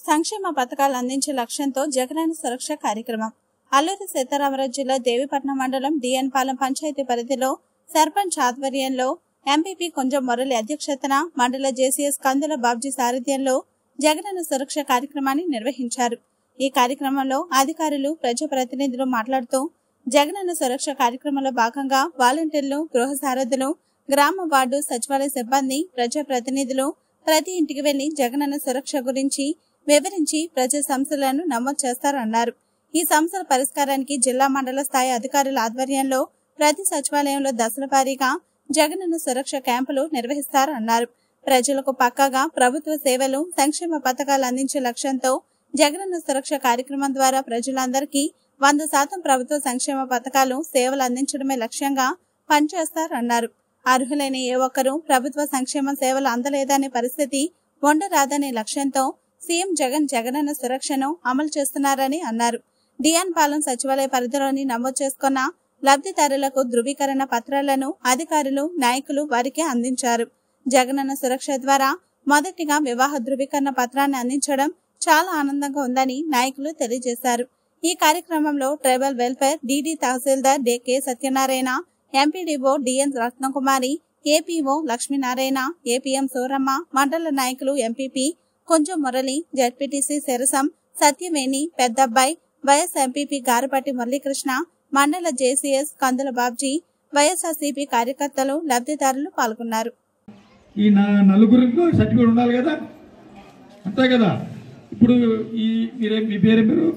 సంక్షేమ పథకాలు అందించే లక్ష్యంతో జగనన్న సురక్ష కార్యక్రమం అల్లూరి సీతారామరాజు జిల్లా దేవిపట్నం మండలం డిఎన్ పాలెం పంచాయతీ పరిధిలో సర్పంచ్ ఆధ్వర్యంలో ఎంపీపీ కొంజం మురళి అధ్యక్షతన మండల జేసీఎస్ కందుల బాబ్జీ సారథ్యంలో జగనన్న సురక్ష కార్యక్రమాన్ని నిర్వహించారు ఈ కార్యక్రమంలో అధికారులు ప్రజాప్రతినిధులు మాట్లాడుతూ జగనన్న సురక్ష కార్యక్రమంలో భాగంగా వాలంటీర్లు గృహ సారథులు గ్రామ వార్డు సచివాలయ సిబ్బంది ప్రజాప్రతినిధులు ప్రతి ఇంటికి వెళ్లి జగనన్న సురక్ష గురించి వివరించి ప్రజా సమస్యలను నమోదు చేస్తారన్నారు ఈ సమస్యల పరిష్కారానికి జిల్లా మండల స్థాయి అధికారుల ఆధ్వర్యంలో ప్రతి సచివాలయంలో దశల వారీగా జగనన్న సురక్ష క్యాంపులు నిర్వహిస్తారన్నారు ప్రజలకు పక్కాగా ప్రభుత్వ సేవలు సంక్షేమ పథకాలు అందించే లక్ష్యంతో జగనన్న సురక్ష కార్యక్రమం ద్వారా ప్రజలందరికీ వంద శాతం ప్రభుత్వ సంక్షేమ పథకాలు సేవలు అందించడమే లక్ష్యంగా పనిచేస్తారన్నారు అర్హులైన ఏ ఒక్కరూ ప్రభుత్వ సంక్షేమ సేవలు అందలేదనే పరిస్థితి ఉండరాదనే లక్ష్యంతో సీఎం జగన్ జగనన్న సురక్షను అమలు చేస్తున్నారని అన్నారు డియాన్ పాలెం సచివాలయ పరిధిలోని నమోదు చేసుకున్న లబ్ధిదారులకు ధృవీకరణ పత్రాలను అధికారులు నాయకులు వారికి అందించారు జగనన్న సురక్ష ద్వారా మొదటిగా వివాహ ధృవీకరణ పత్రాన్ని అందించడం చాలా ఆనందంగా ఉందని నాయకులు తెలియజేశారు ఈ కార్యక్రమంలో ట్రైబల్ వెల్ఫేర్ డిడి తహసీల్దార్ డే K Satyanarayana MPDO DN Ratnakumari APO Lakshminarayana APM Suramma మండల నాయకులు ఎంపీపీ కొంచెం మురళి జడ్పీటీసీ శరసం సత్యవేణి పెద్దబ్బాయి వైఎస్ ఎంపీపీ గారపట్టి మురళీకృష్ణ మండల జేసీఎస్ కందుల బాబ్జీ వైఎస్ఆర్సీపీ కార్యకర్తలు లబ్ధిదారులు పాల్గొన్నారు ఈ నా నలుగురికి సర్టిఫికేట్ ఉండాలి కదా అంతే కదా ఇప్పుడు ఈ మీరే మీ పేరు మీరు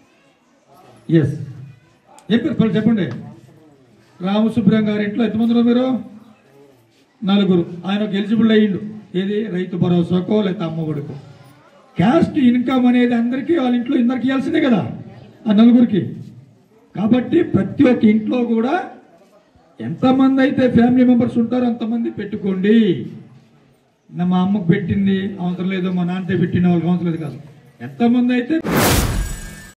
ఎస్ ఏం పేరు పలు చెప్పండి రామసుబ్రహ్మ గారి ఇంట్లో ఎంతమంది ఉన్నారు మీరు నలుగురు ఆయన ఒక ఎలిజిబుల్ అయ్యిండు ఏది రైతు భరోసాకో లేకపోతే అమ్మఒడికో క్యాస్ట్ ఇన్కమ్ అనేది అందరికీ వాళ్ళ ఇంట్లో ఇందరికి ఇవ్వాల్సిందే కదా ఆ నలుగురికి కాబట్టి ప్రతి ఒక్క ఇంట్లో కూడా ఎంతమంది అయితే ఫ్యామిలీ మెంబర్స్ ఉంటారో అంతమంది పెట్టుకోండి నా మా అమ్మకు పెట్టింది అవసరం లేదు మా నాన్నతో పెట్టిన వాళ్ళకి అవసరం లేదు కాదు ఎంతమంది అయితే